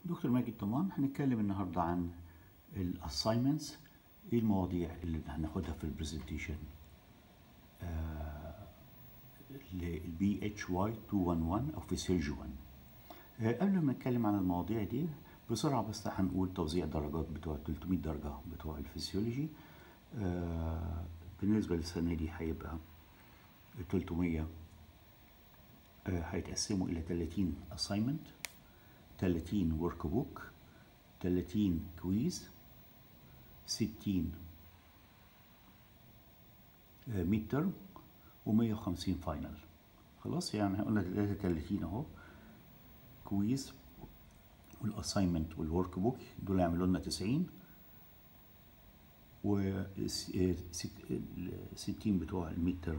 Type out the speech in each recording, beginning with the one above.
دكتور ماجد طمان هنتكلم النهارده عن الاساينمنتس ايه المواضيع اللي هناخدها في البرزنتيشن للبي اتش واي 211 او فيسيولوجي 1 آه، قبل ما نتكلم عن المواضيع دي بسرعه بس هنقول توزيع درجات بتوع 300 درجه بتوع الفسيولوجي آه، بالنسبه للسنه دي هيبقى 300 آه، هيتقسموا الى 30 assignment 30 ورك بوك 30 كويز 60 ميد ترم و150 فاينل خلاص يعني قلنا 33 اهو كويز والاساينمنت والورك بوك دول يعملوا لنا 90 و 60 بتوع الميد ترم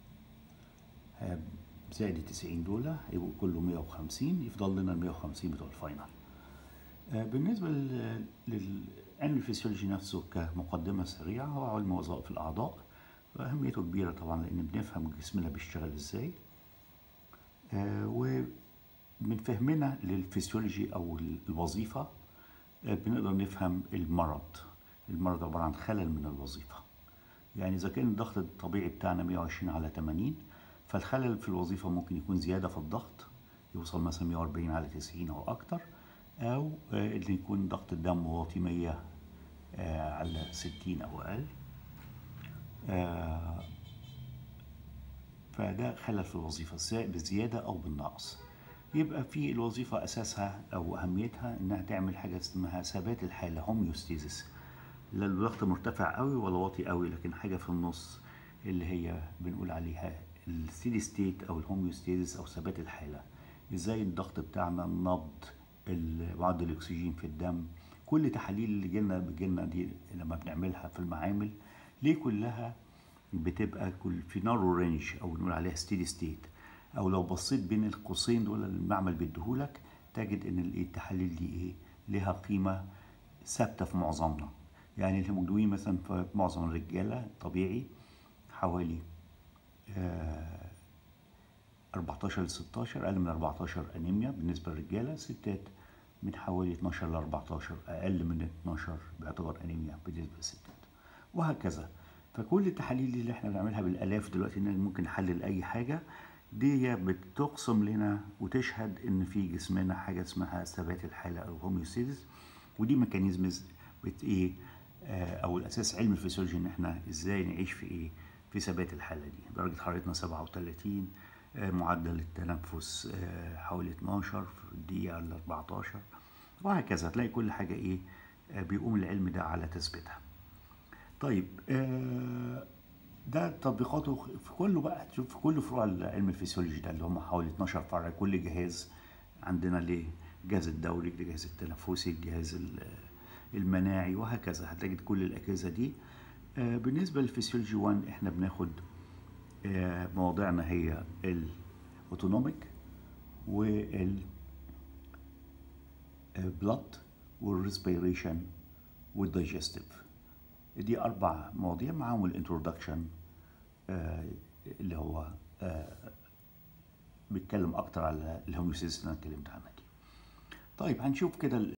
زائد ال 90 دول هيبقوا كله 150 يفضل لنا ال 150 بتوع الفاينل آه، بالنسبة للعلم الفسيولوجي نفسه كمقدمة سريعة هو علم وظائف الأعضاء وأهميته كبيرة طبعا لأن بنفهم جسمنا بيشتغل إزاي آه، ومن فهمنا للفسيولوجي أو الوظيفة آه، بنقدر نفهم المرض المرض عبارة عن خلل من الوظيفة يعني إذا كان الضغط الطبيعي بتاعنا 120 على 80 فالخلل في الوظيفة ممكن يكون زيادة في الضغط يوصل مثلا 140 على 90 أو أكتر أو آه، اللي يكون ضغط الدم واطي 100 آه، على 60 أو أقل آه، فده خلل في الوظيفة سواء بالزيادة أو بالنقص يبقى في الوظيفة أساسها أو أهميتها إنها تعمل حاجة اسمها ثبات الحالة هوميوستيزيس لا الضغط مرتفع قوي ولا واطي قوي لكن حاجة في النص اللي هي بنقول عليها الستيدي ستيت أو الهوميوستيزيس أو ثبات الحالة إزاي الضغط بتاعنا النبض معدل الأكسجين في الدم كل تحاليل اللي جينا بتجيلنا دي لما بنعملها في المعامل ليه كلها بتبقى كل في نارو رينج او بنقول عليها ستيدي ستيت او لو بصيت بين القوسين دول اللي المعمل بيديهولك تجد ان ال- التحاليل دي ايه لها قيمه ثابته في معظمنا يعني الهيموجلوبين مثلا في معظم الرجاله طبيعي حوالي آه 14 ل 16 اقل من 14 انيميا بالنسبه للرجاله ستات من حوالي 12 ل 14 اقل من 12 باعتبار انيميا بالنسبه للستات وهكذا فكل التحاليل اللي احنا بنعملها بالالاف دلوقتي ان ممكن نحلل اي حاجه دي بتقسم لنا وتشهد ان في جسمنا حاجه اسمها ثبات الحاله او هوميوستيزيس ودي ميكانيزمز بت ايه آه، او الاساس علم الفسيولوجي ان احنا ازاي نعيش في ايه في ثبات الحاله دي درجه حرارتنا 37 آه، معدل التنفس آه، حوالي 12 في الدقيقه ل 14 وهكذا هتلاقي كل حاجه ايه آه، بيقوم العلم ده على تثبيتها طيب آه، ده تطبيقاته في كله بقى تشوف في كل فروع علم الفسيولوجي ده اللي هم حوالي 12 فرع كل جهاز عندنا ليه الجهاز الدوري الجهاز التنفسي الجهاز ال- المناعي وهكذا هتجد كل الاجهزه دي آه، بالنسبه للفسيولوجي 1 احنا بناخد آه، مواضيعنا هي الاوتونوميك وال بلاد والريسبيريشن والدايجستيف دي اربع مواضيع معاهم الانترودكشن اللي هو آه، بيتكلم اكتر على الهوميوسيس اللي انا اتكلمت عنها دي طيب هنشوف كده